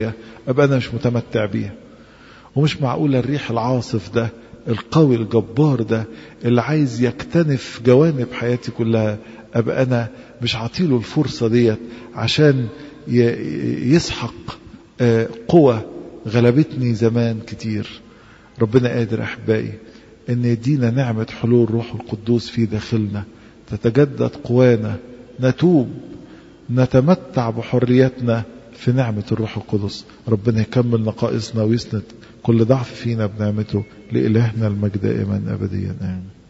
ابقى انا مش متمتع بيها ومش معقول الريح العاصف ده القوي الجبار ده اللي عايز يكتنف جوانب حياتي كلها ابقى انا مش عاطيله الفرصة ديت عشان يسحق قوة غلبتني زمان كتير ربنا قادر احبائي ان يدينا نعمة حلول روح القدوس في داخلنا تتجدد قوانا نتوب نتمتع بحريتنا في نعمة الروح القدس ربنا يكمل نقائصنا ويسند كل ضعف فينا بنعمته لإلهنا المجد دائما أبديا آمين